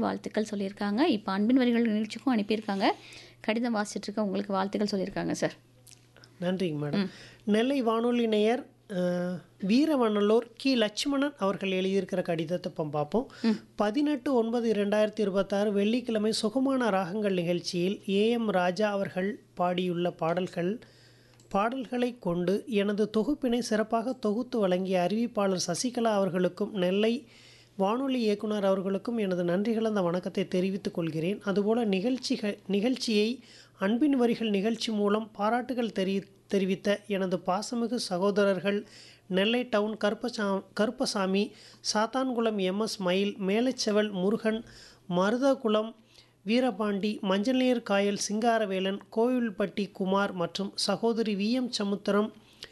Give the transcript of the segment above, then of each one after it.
வாழ்த்துக்கள் சொல்லியிருக்காங்க இப்போ அன்பின் வரிகள் நிகழ்ச்சிக்கும் அனுப்பியிருக்காங்க கடிதம் வாசிச்சுட்டு இருக்க உங்களுக்கு வாழ்த்துக்கள் சொல்லியிருக்காங்க சார் நன்றிங்க மேடம் நெல்லை வானொலி நேயர் அஹ், வீரவண்ணலூர் கி லட்சுமணன் அவர்கள் எழுதியிருக்கிற கடிதத்தை இப்போ பார்ப்போம் பதினெட்டு ஒன்பது இரண்டாயிரத்தி இருபத்தாறு வெள்ளிக்கிழமை சுகமான ராகங்கள் நிகழ்ச்சியில் ஏஎம் ராஜா அவர்கள் பாடியுள்ள பாடல்கள் பாடல்களை கொண்டு எனது தொகுப்பினை சிறப்பாக தொகுத்து வழங்கிய அறிவிப்பாளர் சசிகலா அவர்களுக்கும் நெல்லை வானொலி இயக்குனர் அவர்களுக்கும் எனது நன்றி கலந்த வணக்கத்தை தெரிவித்துக் கொள்கிறேன் அதுபோல நிகழ்ச்சிகள் நிகழ்ச்சியை அன்பின் வரிகள் நிகழ்ச்சி மூலம் பாராட்டுகள் தெரி தெரிவித்த எனது பாசமிகு சகோதரர்கள் நெல்லை டவுன் கருப்பசா கருப்பசாமி சாத்தான்குளம் எம்எஸ் மயில் மேலச்செவல் முருகன் மருதகுளம் வீரபாண்டி மஞ்சள் நீர் காயல் சிங்காரவேலன் கோவில்பட்டி குமார் மற்றும் சகோதரி வி எம் சமுத்திரம்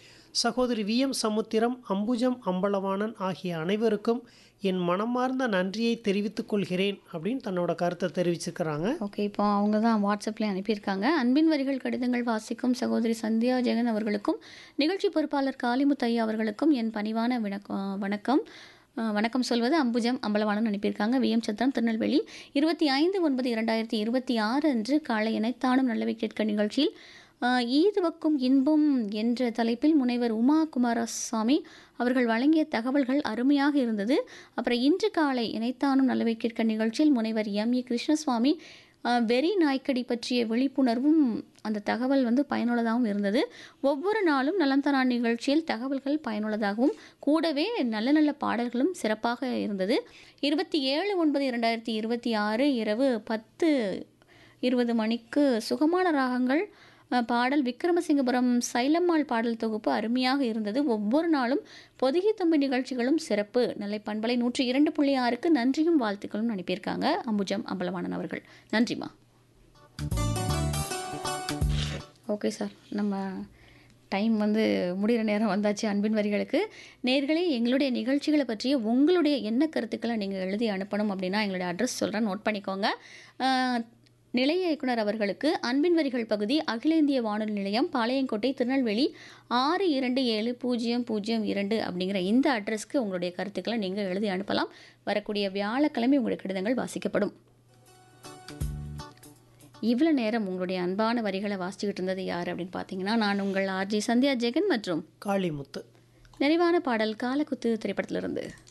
சகோதரி வி எம் சமுத்திரம் அம்புஜம் அம்பலவாணன் ஆகிய அனைவருக்கும் என் மனமார்ந்த நன்றியை தெரிவித்துக் கொள்கிறேன் அப்படின்னு தன்னோட கருத்தை தெரிவிச்சிருக்கிறாங்க ஓகே இப்போ அவங்க தான் வாட்ஸ்அப்லேயே அனுப்பியிருக்காங்க அன்பின் வரிகள் கடிதங்கள் வாசிக்கும் சகோதரி சந்தியா ஜெகன் அவர்களுக்கும் நிகழ்ச்சி பொறுப்பாளர் காளிமுத்து ஐயா அவர்களுக்கும் என் பணிவான விணக்கம் வணக்கம் அஹ், வணக்கம் சொல்வது அம்புஜம் அம்பலவாணன் அனுப்பியிருக்காங்க விஎம் சத்திரம் திருநெல்வேலி இருபத்தி ஐந்து ஒன்பது இரண்டாயிரத்தி இருபத்தி ஆறு அன்று காலை இணைத்தானும் நல்லவை கேட்க நிகழ்ச்சியில் அஹ், ஈதுவக்கும் இன்பம் என்ற தலைப்பில் முனைவர் உமா குமாரசாமி அவர்கள் வழங்கிய தகவல்கள் அருமையாக இருந்தது அப்புறம் இன்று காலை இணைத்தானும் நல்லவை கேட்க நிகழ்ச்சியில் முனைவர் எம் இ கிருஷ்ணசுவாமி அஹ், வெறி நாய்க்கடி பற்றிய விழிப்புணர்வும் அந்த தகவல் வந்து பயனுள்ளதாகவும் இருந்தது ஒவ்வொரு நாளும் நலம் தரா நிகழ்ச்சியில் தகவல்கள் பயனுள்ளதாகவும் கூடவே நல்ல நல்ல பாடல்களும் சிறப்பாக இருந்தது இருபத்தி ஏழு ஒன்பது இரண்டாயிரத்தி இருபத்தி ஆறு இரவு பத்து இருபது மணிக்கு சுகமான ராகங்கள் அஹ், பாடல் விக்ரமசிங்கபுரம் சைலம்மாள் பாடல் தொகுப்பு அருமையாக இருந்தது ஒவ்வொரு நாளும் பொதுகி தம்பி நிகழ்ச்சிகளும் சிறப்பு நெல்லை பண்பலை நூற்றி இரண்டு புள்ளி ஆறுக்கு நன்றியும் வாழ்த்துக்களும் அனுப்பியிருக்காங்க அம்புஜம் அம்பலவாணன் அவர்கள் நன்றிம்மா ஓகே சார் நம்ம டைம் வந்து முடிகிற நேரம் வந்தாச்சு அன்பின் வரிகளுக்கு நேர்களே எங்களுடைய நிகழ்ச்சிகளை பற்றிய உங்களுடைய என்ன கருத்துக்களை நீங்கள் எழுதி அனுப்பணும் அப்படின்னா எங்களுடைய அட்ரஸ் சொல்கிறேன் நோட் பண்ணிக்கோங்க அஹ், நிலைய இயக்குனர் அவர்களுக்கு அன்பின் வரிகள் பகுதி அகில இந்திய வானொலி நிலையம் பாளையங்கோட்டை திருநெல்வேலி ஆறு இரண்டு ஏழு பூஜ்ஜியம் பூஜ்ஜியம் இரண்டு அப்படிங்கிற இந்த அட்ரஸ்க்கு உங்களுடைய கருத்துக்களை நீங்கள் எழுதி அனுப்பலாம் வரக்கூடிய வியாழக்கிழமை உங்களுடைய கடிதங்கள் வாசிக்கப்படும் இவ்வளோ நேரம் உங்களுடைய அன்பான வரிகளை வாசிச்சுக்கிட்டு இருந்தது யார் அப்படின்னு பார்த்தீங்கன்னா நான் உங்கள் ஆர்ஜி சந்தியா ஜெகன் மற்றும் காளிமுத்து நிறைவான பாடல் காலக்குத்து திரைப்படத்திலிருந்து